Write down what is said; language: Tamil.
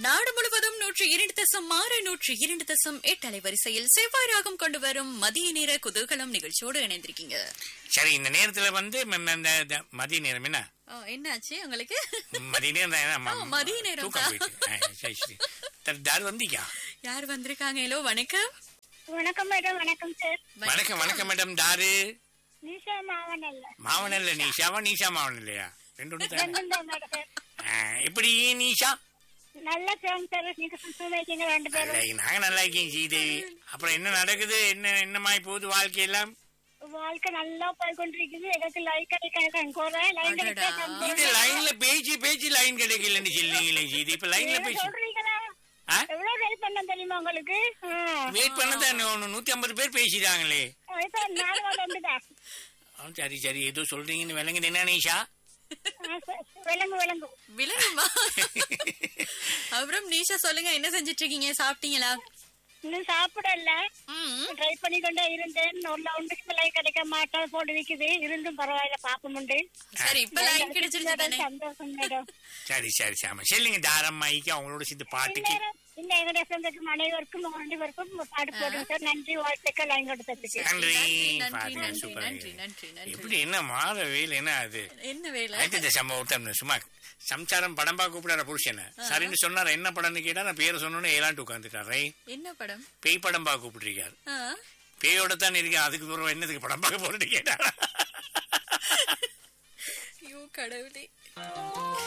நாடு முழுவதும் நூற்றி இரண்டு தசம் ஆறு நூற்றி இரண்டு தசம் எட்டு அலைவரிசையில் செவ்வாய் ராகம் கொண்டு வரும் மதிய நேர குதூகலம் நிகழ்ச்சியோடு இணைந்திருக்கீங்க சரி இந்த நேரத்துல வந்து ம- ம- இந்த இந்த மதிய நேரம் என்ன ஆ, என்னாச்சு உங்களுக்கு மதிய நேரம் தான் என்ன? ம- ஆ, மதிய நேரம் தூக்கம் தான். போயிட்டு. ஆ, சரி சரி தர்- தாரு வந்தீங்க யார் வந்திருக்காங்க ஹலோ வணக்கம் வணக்கம் மேடம் வணக்கம் சார் வணக்கம் வணக்கம் மேடம் தாரு நிஷா மாவனல்ல மாவனல்ல நீஷாவா நீஷா மாவன் இல்லையா ரெண்டு ஒண்ணு தானே? ரெண்டும் தான் மேடம் சார் ஆ, எப்படி நீஷா நல்ல சாங் சார் நீங்க சுமைக்கீங்க ரெண்டு பேரும் அல்ல, நாங்க நல்லா இருக்கீங்க ஸ்ரீதேவி அப்புறம் என்ன நடக்குது என்ன என்னமாய் போகுது வாழ்க்கையெல்லாம் வாழ்க்கை நல்லா போய் கொண்டிருக்குது எனக்கு லைன் கிடைக்காது குறை லைன் அடடா. இது லைன்ல பேச்சு பேச்சு லைன் கிடைக்கலன்னு சொல்லுங்களே சீதி இப்ப லைன்ல பேசி சொல்றீங்களா ஆ? எவ்வளவு ட்ரை பண்ண தெரியுமா உங்களுக்கு வெயிட் பண்ணதான் ஒண்ணு நூத்தி ஐம்பது பேர் பேசிட்டாங்களே இப்ப நாலு வாரம் வந்துட்டா ஆ, சரி சரி ஏதோ சொல்றீங்கன்னு விளங்குது என்ன நீஷா விலங்கு விலங்கு விலங்குமா அப்புறம் நீஷா சொல்லுங்க என்ன செஞ்சிட்டு இருக்கீங்க சாப்பிட்டீங்களா இன்னும் சாப்பிடல ம் ட்ரை பண்ணி கொண்டே இருந்தேன் ஒரு ஒன்றுக்கு லைன் கிடைக்க மாட்டேன் போட்டு விக்குது இருந்தும் பரவாயில்ல பாப்பமுண்டு சரி இப்ப லைன் கிடைச்சிருச்சு தானே சந்தோஷம் மேடம் சரி சரி சாம சொல்லுங்க தாரம்மாய்க்கு அவங்களோட சேர்ந்து பாட்டுக்கு இந்த எங்களுடைய சொந்தக்கும் அனைவருக்கும் அனைவருக்கும் பாட்டு போடுங்க சார் நன்றி வாழ்த்துக்கள் லைன் கொடுத்ததுக்கு நன்றி நன்றி பாருங்க, நன்றி சூப்பரா நன்றி இருக்கு. நன்றி நன்றி எப்படி என்ன மாற வேலை என்ன அது என்ன வேலை ஆயிட்டு இந்த சம்பவத்தை சும்மா சம்சாரம் படம் பார்க்க கூப்பிடார புருஷனை சரின்னு சொன்னார் என்ன படம்னு கேட்டா நான் பேரை சொன்னோன்னு ஏலாண்டு உட்காந்துட்டாரே என்ன படம் பேய் படம் பார்க்க கூப்பிட்டுருக்காரு ஆ பேயோட தான் இருக்கேன் அதுக்கு தூரம் என்னதுக்கு படம் பார்க்க போறேன்னு கேட்டாரா ஐயோ கடவுளே